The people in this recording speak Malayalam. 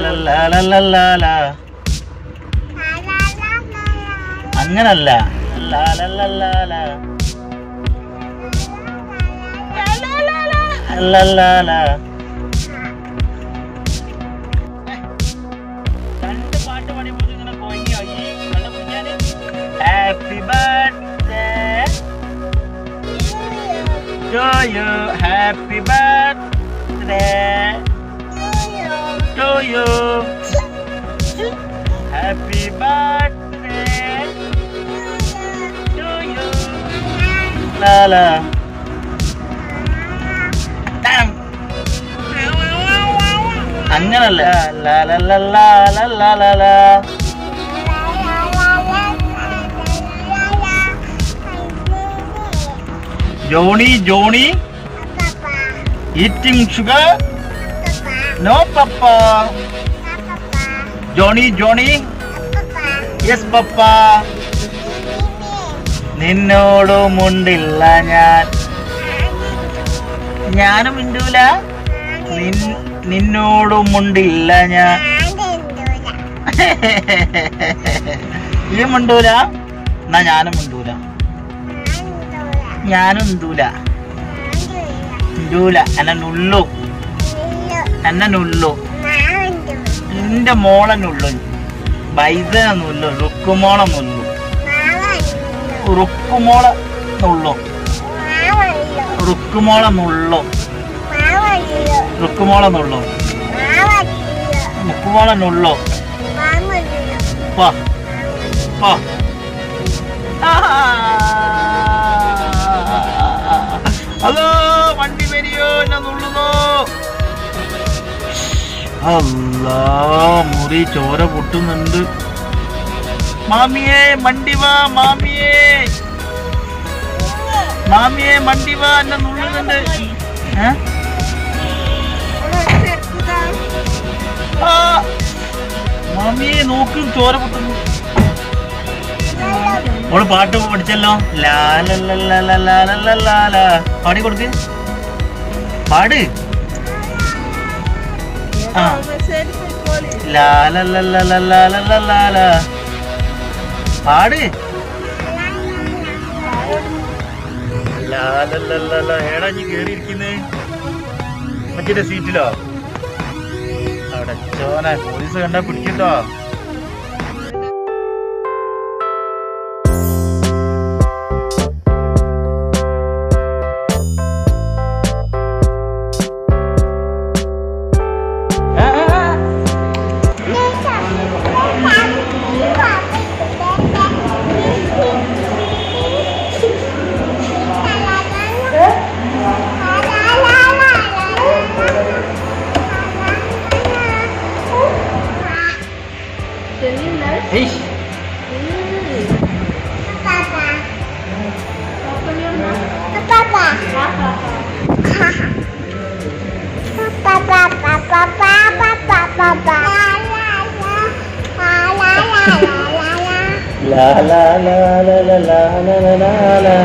ലാലലലാലലലാല. അങ്ങനല്ല ലാലലലാല. ലലാല. രണ്ട് പാട്ട് പാടിയപ്പോൾ ഇങ്ങനെ കൊയ്യോ ഈ വെള്ളം കുടിക്കാന് happy birthday to you happy birthday to you happy birthday to you la la Damn. അങ്ങനല്ല ലാ ലാ ലാ ലാ ലാ ലാ ലാ ലാ Johnny Johnny eating sugar no papa Johnny Johnny yes papa നിന്നോടുമുണ്ടില്ല ഞാൻ ഞാനും മിണ്ടൂല നിൻ- നിന്നോടുമുണ്ടില്ല ഞാൻ ഈ മിണ്ടൂല എന്നാ ഞാനും മിണ്ടൂല ഞാനും മിണ്ടൂല മിണ്ടൂല എന്നെ നുള്ളു എന്നെ നുള്ളു നിന്റെ മോളെ നുള്ളു വൈദ്യനെ നുള്ളു റുക്കുമോളെ നുള്ളു റുക്കുമോളെ നുള്ളു റുക്കുമോളെ നുള്ളു റുക്കുമോളെ നുള്ളു മുക്കുമോളെ നുള്ളു പോ പോ ഹലോ വണ്ടി വരിയോ എന്നെ നുള്ളുന്നു അല്ലാ മുറി ചോര പൊട്ടുന്നുണ്ട് മാമിയെ മണ്ടി വാ മാമിയെ മാമിയെ മണ്ടി വാ എന്നെ നുള്ളുന്നുണ്ട് ഏ? ആ, മാമിയെ നോക്ക് ചോര പൊട്ടുന്നു ഓള് പാട്ട് പഠിച്ചല്ലോ ലാലല്ലാല പാടി കൊടുക്ക് പാട് ആ ലാലല്ലാല പാട് ലാലല്ലല്ല ഏടാ നീ കേറിയിരിക്കുന്നേ മറ്റേ സീറ്റിലോ അവിടെ ചോനെ പോലീസ് കണ്ടാ പിടിക്കട്ടോ ഏയ് ലാ ലാ ലാ ലാ ലാ ലാ ലാ ലാ ലാ